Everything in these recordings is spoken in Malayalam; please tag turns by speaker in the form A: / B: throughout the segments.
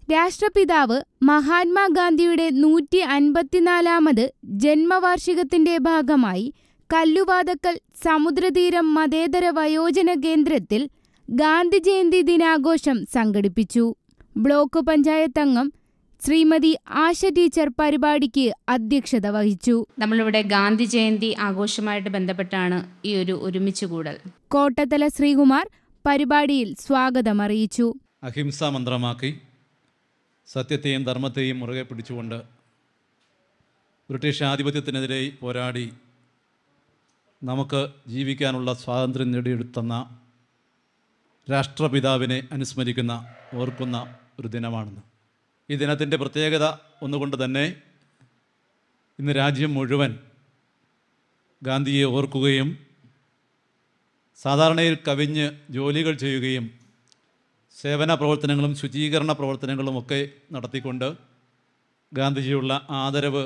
A: രാഷ്ട്രപിതാവ് മഹാത്മാഗാന്ധിയുടെ നൂറ്റി അൻപത്തിനാലാമത് ജന്മവാർഷികത്തിന്റെ ഭാഗമായി കല്ലുവാതക്കൽ സമുദ്രതീരം മതേതര വയോജന കേന്ദ്രത്തിൽ ഗാന്ധി ജയന്തി ദിനാഘോഷം സംഘടിപ്പിച്ചു ബ്ലോക്ക് പഞ്ചായത്ത് അംഗം ശ്രീമതി ആശ ടീച്ചർ പരിപാടിക്ക് അധ്യക്ഷത വഹിച്ചു
B: നമ്മളിവിടെ ഗാന്ധി ജയന്തി ആഘോഷമായിട്ട് ബന്ധപ്പെട്ടാണ് ഈ ഒരു ഒരുമിച്ച് കൂടൽ
A: കോട്ടത്തല ശ്രീകുമാർ പരിപാടിയിൽ സ്വാഗതമറിയിച്ചു
C: അഹിംസ മന്ത്രമാക്കി സത്യത്തെയും ധർമ്മത്തെയും മുറുകെ പിടിച്ചുകൊണ്ട് ബ്രിട്ടീഷ് ആധിപത്യത്തിനെതിരെ പോരാടി നമുക്ക് ജീവിക്കാനുള്ള സ്വാതന്ത്ര്യം നേടിയെടുത്തുന്ന രാഷ്ട്രപിതാവിനെ അനുസ്മരിക്കുന്ന ഓർക്കുന്ന ഒരു ദിനമാണെന്ന് ഈ ദിനത്തിൻ്റെ പ്രത്യേകത ഒന്നുകൊണ്ട് തന്നെ ഇന്ന് രാജ്യം മുഴുവൻ ഗാന്ധിയെ ഓർക്കുകയും സാധാരണയിൽ കവിഞ്ഞ് ജോലികൾ ചെയ്യുകയും സേവന പ്രവർത്തനങ്ങളും ശുചീകരണ പ്രവർത്തനങ്ങളും ഒക്കെ നടത്തിക്കൊണ്ട് ഗാന്ധിജിയുള്ള ആദരവ്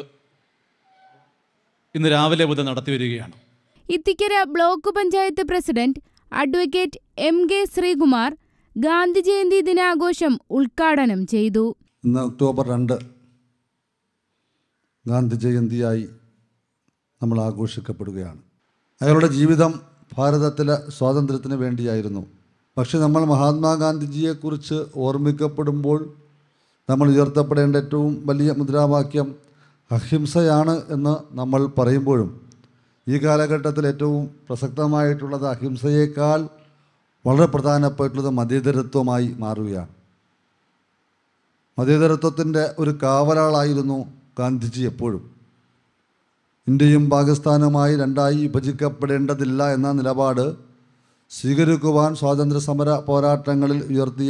C: ഇന്ന് രാവിലെ മുതൽ നടത്തി വരികയാണ്
A: Ithikkara block panchayat president advocate M K Sreekumar Gandhi Jayanti ദിനാഘോഷം ഉദ്ഘാടനം ചെയ്തു
D: ഇന്ന് ഒക്ടോബർ രണ്ട് ഗാന്ധി ജയന്തിയായി നമ്മൾ ആഘോഷിക്കപ്പെടുകയാണ് അയാളുടെ ജീവിതം ഭാരതത്തിലെ സ്വാതന്ത്ര്യത്തിന് വേണ്ടിയായിരുന്നു പക്ഷെ നമ്മൾ മഹാത്മാഗാന്ധിജിയെക്കുറിച്ച് ഓർമ്മിക്കപ്പെടുമ്പോൾ നമ്മൾ ഉയർത്തപ്പെടേണ്ട ഏറ്റവും വലിയ മുദ്രാവാക്യം അഹിംസയാണ് എന്ന് നമ്മൾ പറയുമ്പോഴും ഈ കാലഘട്ടത്തിൽ ഏറ്റവും പ്രസക്തമായിട്ടുള്ളത് അഹിംസയേക്കാൾ വളരെ പ്രധാനപ്പെട്ടുള്ളത് മതേതരത്വമായി മാറുകയാണ് മതേതരത്വത്തിൻ്റെ ഒരു കാവലാളായിരുന്നു ഗാന്ധിജി എപ്പോഴും ഇന്ത്യയും പാകിസ്ഥാനുമായി രണ്ടായി വിഭജിക്കപ്പെടേണ്ടതില്ല എന്ന നിലപാട് സ്വീകരിക്കുവാൻ സ്വാതന്ത്ര്യ സമര പോരാട്ടങ്ങളിൽ ഉയർത്തിയ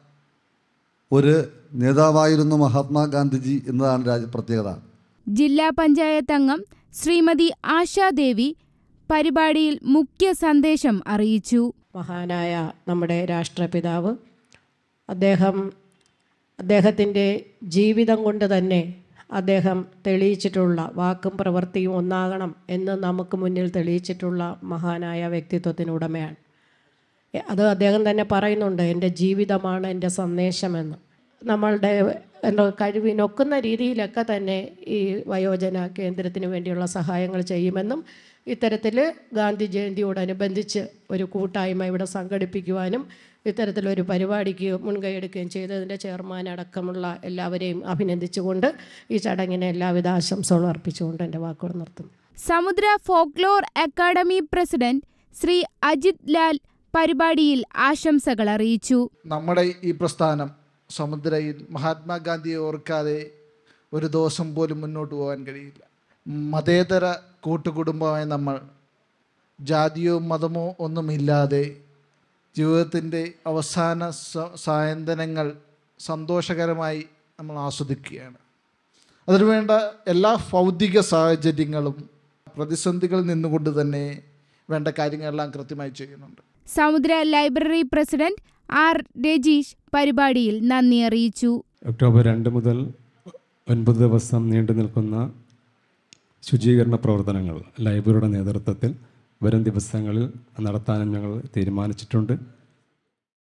D: ഒരു നേതാവായിരുന്നു മഹാത്മാഗാന്ധിജി എന്നതാണ് രാജ്യ പ്രത്യേകത
A: ജില്ലാ പഞ്ചായത്ത് അംഗം ശ്രീമതി ആശാദേവി പരിപാടിയിൽ മുഖ്യ സന്ദേശം അറിയിച്ചു
E: മഹാനായ നമ്മുടെ രാഷ്ട്രപിതാവ് അദ്ദേഹം അദ്ദേഹത്തിൻ്റെ ജീവിതം കൊണ്ട് തന്നെ അദ്ദേഹം തെളിയിച്ചിട്ടുള്ള വാക്കും പ്രവൃത്തിയും ഒന്നാകണം എന്ന് നമുക്ക് മുന്നിൽ തെളിയിച്ചിട്ടുള്ള മഹാനായ വ്യക്തിത്വത്തിനുടമയാണ് എ- അത് അദ്ദേഹം തന്നെ പറയുന്നുണ്ട് എൻ്റെ ജീവിതമാണ് എൻ്റെ സന്ദേശമെന്ന് നമ്മളുടെ എന്താ കഴിവിനൊക്കുന്ന രീതിയിലൊക്കെ തന്നെ ഈ വയോജന കേന്ദ്രത്തിന് വേണ്ടിയുള്ള സഹായങ്ങൾ ചെയ്യുമെന്നും ഇത്തരത്തിൽ ഗാന്ധി ജയന്തിയോടനുബന്ധിച്ച് ഒരു കൂട്ടായ്മ ഇവിടെ സംഘടിപ്പിക്കുവാനും ഇത്തരത്തിലൊരു പരിപാടിക്ക് മുൻകൈയെടുക്കുകയും ചെയ്തതിൻ്റെ ചെയർമാൻ അടക്കമുള്ള എല്ലാവരെയും അഭിനന്ദിച്ചുകൊണ്ട് ഈ ചടങ്ങിന് എല്ലാവിധ ആശംസകളും അർപ്പിച്ചുകൊണ്ട് എൻ്റെ വാക്കുകൾ നിർത്തുന്നു
A: Samudra folklore academy president Shri Ajith Lal പരിപാടിയിൽ ആശംസകൾ അറിയിച്ചു
F: നമ്മുടെ ഈ പ്രസ്ഥാനം സമുദ്രയിൽ മഹാത്മാഗാന്ധിയെ ഓർക്കാതെ ഒരു ദിവസം പോലും മുന്നോട്ട് പോകാൻ കഴിയില്ല മതേതര കൂട്ടുകുടുംബമായ നമ്മൾ ജാതിയോ മതമോ ഒന്നുമില്ലാതെ ജീവിതത്തിൻ്റെ അവസാന സ- സായന്തനങ്ങൾ സന്തോഷകരമായി നമ്മൾ ആസ്വദിക്കുകയാണ് അതിനുവേണ്ട എല്ലാ ഭൗതിക സാഹചര്യങ്ങളും പ്രതിസന്ധികളിൽ നിന്നുകൊണ്ട് തന്നെ വേണ്ട കാര്യങ്ങളെല്ലാം കൃത്യമായി ചെയ്യുന്നുണ്ട്
A: സമുദ്ര ലൈബ്രറി പ്രസിഡന്റ് ആർ രജീഷ് പരിപാടിയിൽ നന്ദി അറിയിച്ചു
G: ഒക്ടോബർ രണ്ട് മുതൽ ഒൻപത് ദിവസം നീണ്ടു നിൽക്കുന്ന ശുചീകരണ പ്രവർത്തനങ്ങൾ ലൈബ്രറിയുടെ നേതൃത്വത്തിൽ വരും ദിവസങ്ങളിൽ നടത്താനും ഞങ്ങൾ തീരുമാനിച്ചിട്ടുണ്ട്